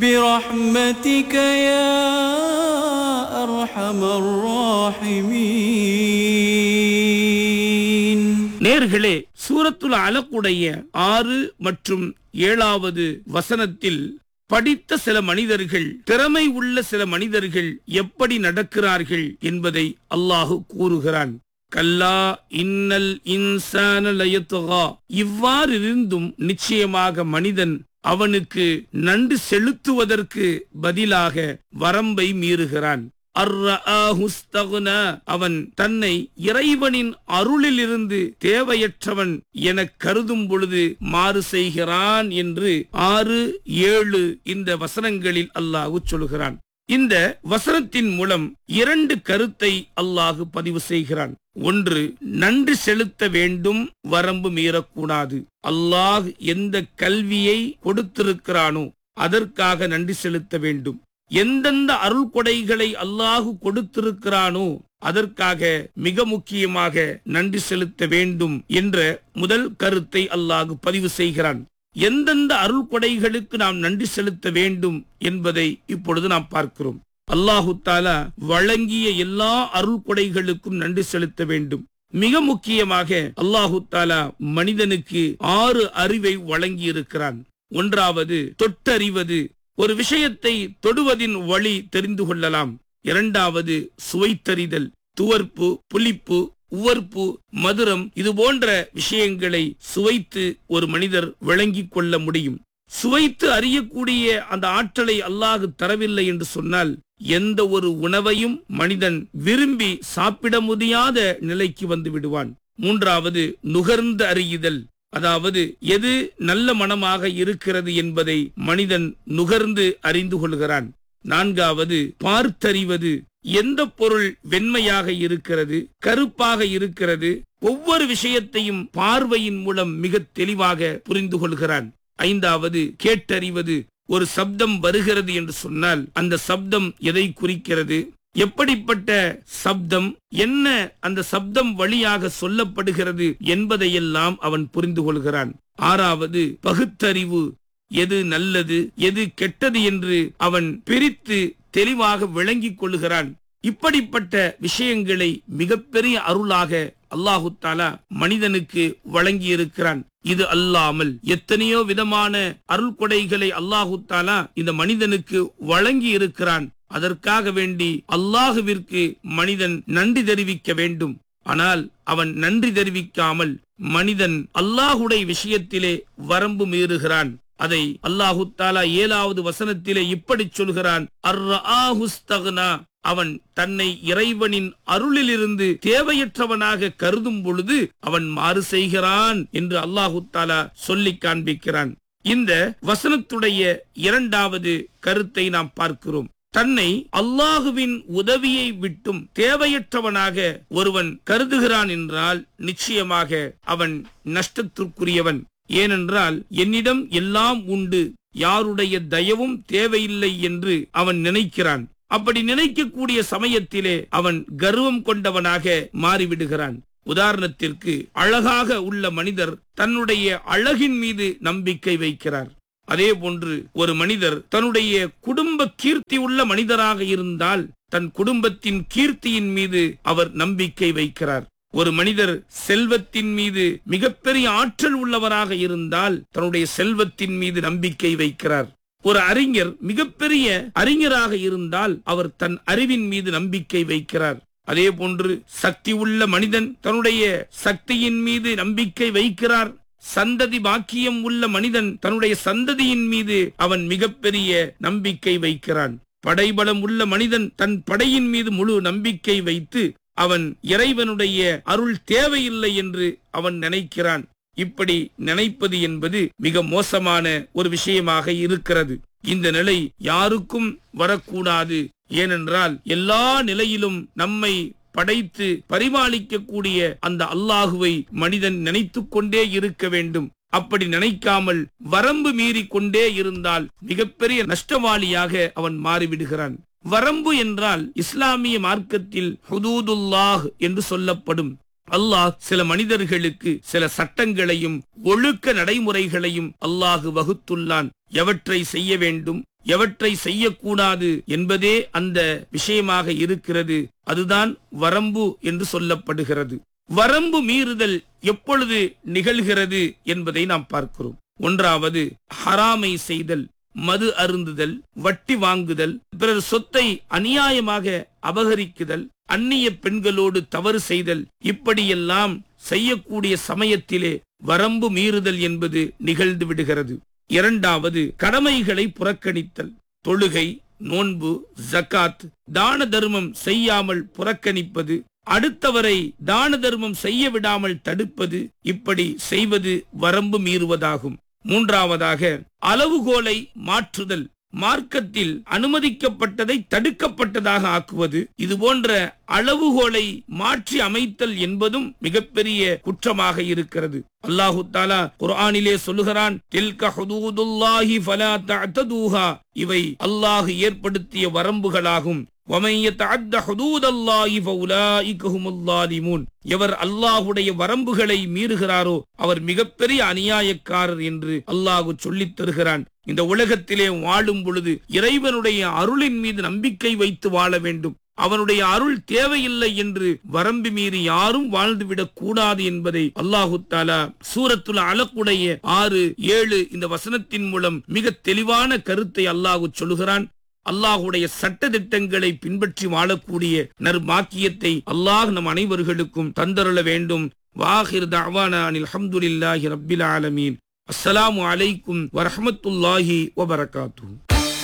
برحمتك يا أرحم الراحمين நேர்களே சூரத்துல் அலக்குடைய ஆறு மற்றும் ஏழாவது வசனத்தில் படித்த சில மனிதர்கள் திறமை உள்ள சில மனிதர்கள் எப்படி நடக்கிறார்கள் என்பதை அல்லாஹு கூறுகிறான் கல்லா இன்னல் இன்சான லயத்துகா இவ்வாறிருந்தும் நிச்சயமாக மனிதன் அவனுக்கு நன்றி செலுத்துவதற்கு பதிலாக வரம்பை மீறுகிறான் அர்ரஆஹு ஸ்தக்னா. அவன் தன்னை இறைவனின் அருளிலிருந்து தேவையற்றவன் என கருதும் பொழுது மாறு செய்கிறான் என்று ஆறு ஏழு இந்த வசனங்களில் அல்லாஹு சொல்கிறான் இந்த வசனத்தின் மூலம் இரண்டு கருத்தை அல்லாஹு பதிவு செய்கிறான் ஒன்று நன்றி செலுத்த வேண்டும் வரம்பு மீறக்கூடாது அல்லாஹ் எந்த கல்வியை கொடுத்திருக்கிறானோ அதற்காக நன்றி செலுத்த வேண்டும் எந்தெந்த அருள் கொடைகளை அல்லாஹு கொடுத்திருக்கிறானோ அதற்காக மிக முக்கியமாக நன்றி செலுத்த வேண்டும் என்ற முதல் கருத்தை அல்லாஹு பதிவு செய்கிறான் எந்தெந்த அருள் கொடைகளுக்கு நாம் நன்றி செலுத்த வேண்டும் என்பதை இப்பொழுது நாம் பார்க்கிறோம் அல்லாஹு தாலா வழங்கிய எல்லா அருள் கொடைகளுக்கும் நன்றி செலுத்த வேண்டும் மிக முக்கியமாக அல்லாஹு தாலா மனிதனுக்கு ஆறு அறிவை வழங்கி இருக்கிறான் ஒன்றாவது தொட்டறிவது ஒரு விஷயத்தை தொடுவதின் வழி தெரிந்து கொள்ளலாம் இரண்டாவது சுவைத்தறிதல் துவர்ப்பு புளிப்பு உவர்ப்பு மதுரம் இது போன்ற விஷயங்களை சுவைத்து ஒரு மனிதர் விளங்கிக் கொள்ள முடியும் சுவைத்து அறியக்கூடிய அந்த ஆற்றலை அல்லாஹு தரவில்லை என்று சொன்னால் எந்த ஒரு உணவையும் மனிதன் விரும்பி சாப்பிட முடியாத நிலைக்கு வந்து விடுவான் மூன்றாவது நுகர்ந்து அறியுதல் அதாவது எது நல்ல மனமாக இருக்கிறது என்பதை மனிதன் நுகர்ந்து அறிந்து கொள்கிறான் நான்காவது பார்த்தறிவது எந்த பொருள் வெண்மையாக இருக்கிறது கருப்பாக இருக்கிறது ஒவ்வொரு விஷயத்தையும் பார்வையின் மூலம் மிக தெளிவாக புரிந்து கொள்கிறான் ஐந்தாவது கேட்டறிவது ஒரு சப்தம் வருகிறது என்று சொன்னால் அந்த சப்தம் எதை குறிக்கிறது எப்படிப்பட்ட சப்தம் என்ன அந்த சப்தம் வழியாக சொல்லப்படுகிறது என்பதையெல்லாம் அவன் புரிந்து கொள்கிறான் ஆறாவது பகுத்தறிவு எது நல்லது எது கெட்டது என்று அவன் பிரித்து தெளிவாக விளங்கிக் கொள்கிறான் இப்படிப்பட்ட விஷயங்களை மிகப்பெரிய அருளாக அல்லாஹு தாலா மனிதனுக்கு வழங்கி இருக்கிறான் இது அல்லாமல் எத்தனையோ விதமான அருள் கொடைகளை அல்லாஹு தாலா இந்த மனிதனுக்கு வழங்கி இருக்கிறான் அதற்காக வேண்டி அல்லாஹுவிற்கு மனிதன் நன்றி தெரிவிக்க வேண்டும் ஆனால் அவன் நன்றி தெரிவிக்காமல் மனிதன் அல்லாஹுடைய விஷயத்திலே வரம்பு மீறுகிறான் அதை அல்லாஹு தாலா ஏழாவது வசனத்திலே இப்படி சொல்கிறான் அர்ரஆஹுஸ்தக்னா. அவன் தன்னை இறைவனின் அருளிலிருந்து தேவையற்றவனாக கருதும் பொழுது அவன் மாறு செய்கிறான் என்று அல்லாஹு தாலா சொல்லி காண்பிக்கிறான் இந்த வசனத்துடைய இரண்டாவது கருத்தை நாம் பார்க்கிறோம் தன்னை அல்லாஹுவின் உதவியை விட்டும் தேவையற்றவனாக ஒருவன் கருதுகிறான் என்றால் நிச்சயமாக அவன் நஷ்டத்திற்குரியவன் ஏனென்றால் என்னிடம் எல்லாம் உண்டு யாருடைய தயவும் தேவையில்லை என்று அவன் நினைக்கிறான் அப்படி நினைக்கக்கூடிய சமயத்திலே அவன் கர்வம் கொண்டவனாக மாறிவிடுகிறான் உதாரணத்திற்கு அழகாக உள்ள மனிதர் தன்னுடைய அழகின் மீது நம்பிக்கை வைக்கிறார் அதே போன்று ஒரு மனிதர் தன்னுடைய குடும்ப கீர்த்தி உள்ள மனிதராக இருந்தால் தன் குடும்பத்தின் கீர்த்தியின் மீது அவர் நம்பிக்கை வைக்கிறார் ஒரு மனிதர் செல்வத்தின் மீது மிகப்பெரிய ஆற்றல் உள்ளவராக இருந்தால் தன்னுடைய செல்வத்தின் மீது நம்பிக்கை வைக்கிறார் ஒரு அறிஞர் மிகப்பெரிய அறிஞராக இருந்தால் அவர் தன் அறிவின் மீது நம்பிக்கை வைக்கிறார் அதே போன்று சக்தி உள்ள மனிதன் தன்னுடைய சக்தியின் மீது நம்பிக்கை வைக்கிறார் சந்ததி பாக்கியம் உள்ள மனிதன் தன்னுடைய சந்ததியின் மீது அவன் மிகப்பெரிய நம்பிக்கை வைக்கிறான் படைபலம் உள்ள மனிதன் தன் படையின் மீது முழு நம்பிக்கை வைத்து அவன் இறைவனுடைய அருள் தேவையில்லை என்று அவன் நினைக்கிறான் இப்படி நினைப்பது என்பது மிக மோசமான ஒரு விஷயமாக இருக்கிறது இந்த நிலை யாருக்கும் வரக்கூடாது ஏனென்றால் எல்லா நிலையிலும் நம்மை படைத்து பரிபாலிக்கக்கூடிய அந்த அல்லாஹுவை மனிதன் நினைத்துக் கொண்டே இருக்க வேண்டும் அப்படி நினைக்காமல் வரம்பு மீறி கொண்டே இருந்தால் மிகப்பெரிய நஷ்டவாளியாக அவன் மாறிவிடுகிறான் வரம்பு என்றால் இஸ்லாமிய மார்க்கத்தில் ஹுதூதுல்லாஹ் என்று சொல்லப்படும் அல்லாஹ் சில மனிதர்களுக்கு சில சட்டங்களையும் ஒழுக்க நடைமுறைகளையும் அல்லாஹு வகுத்துள்ளான் எவற்றை செய்ய வேண்டும் எவற்றை செய்யக்கூடாது என்பதே அந்த விஷயமாக இருக்கிறது அதுதான் வரம்பு என்று சொல்லப்படுகிறது வரம்பு மீறுதல் எப்பொழுது நிகழ்கிறது என்பதை நாம் பார்க்கிறோம் ஒன்றாவது ஹராமை செய்தல் மது அருந்துதல் வட்டி வாங்குதல் பிறர் சொத்தை அநியாயமாக அபகரிக்குதல் அந்நிய பெண்களோடு தவறு செய்தல் இப்படியெல்லாம் செய்யக்கூடிய சமயத்திலே வரம்பு மீறுதல் என்பது நிகழ்ந்து விடுகிறது இரண்டாவது கடமைகளை புறக்கணித்தல் தொழுகை நோன்பு ஜகாத் தான தர்மம் செய்யாமல் புறக்கணிப்பது அடுத்தவரை தான தர்மம் செய்ய விடாமல் தடுப்பது இப்படி செய்வது வரம்பு மீறுவதாகும் மூன்றாவதாக அளவுகோலை மாற்றுதல் மார்க்கத்தில் அனுமதிக்கப்பட்டதை தடுக்கப்பட்டதாக ஆக்குவது இது போன்ற அளவுகோலை மாற்றி அமைத்தல் என்பதும் மிகப்பெரிய குற்றமாக இருக்கிறது அல்லாஹு தாலா குர்ஆனிலே சொல்லுகிறான் தில்க ஹுதூதுல்லாஹி ஃபலா தஅததூஹா இவை அல்லாஹ் ஏற்படுத்திய வரம்புகளாகும் وَمَن يَتَعَدَّ حُدُودَ اللَّهِ فَأُولَٰئِكَ هُمُ الظَّالِمُونَ எவர் அல்லாஹ்வுடைய வரம்புகளை மீறுகிறாரோ அவர் மிகப்பெரிய அநியாயக்காரர் என்று அல்லாஹ் சொல்லித் தருகிறான் இந்த உலகத்திலே வாழும் பொழுது இறைவனுடைய அருளின் மீது நம்பிக்கை வைத்து வாழ வேண்டும் அவனுடைய அருள் தேவையில்லை என்று வரம்பு மீறி யாரும் வாழ்ந்துவிடக் கூடாது என்பதை அல்லாஹு தாலா சூரத்துல் அலக்குடைய ஆறு ஏழு இந்த வசனத்தின் மூலம் மிக தெளிவான கருத்தை அல்லாஹு சொல்லுகிறான் அல்லாஹுடைய சட்ட திட்டங்களை பின்பற்றி வாழக்கூடிய நற்பாக்கியத்தை அல்லாஹ் நம் அனைவர்களுக்கும் தந்தருள வேண்டும் வாஹிர் தஅவானா அனில் ஹம்துலில்லாஹி ரப்பில் ஆலமீன் அஸ்ஸலாமு அலைக்கும் வரஹ்மத்துல்லாஹி வபரகாத்துஹு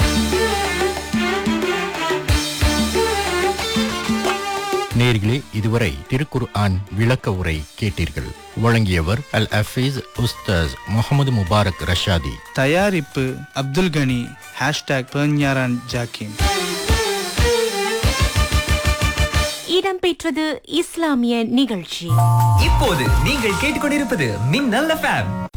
நேர்களே இதுவரை திருக்குர் ஆன் விளக்க உரை கேட்டீர்கள் வழங்கியவர் அல் அஃபீஸ் உஸ்தாஸ் முகமது முபாரக் ரஷாதி தயாரிப்பு அப்துல் கனி ஹேஷ்டாக் பெர்ஞாரான் ஜாக்கிம் இடம்பெற்றது இஸ்லாமிய நிகழ்ச்சி இப்போது நீங்கள் கேட்டுக்கொண்டிருப்பது மின்னல் எஃப்எம்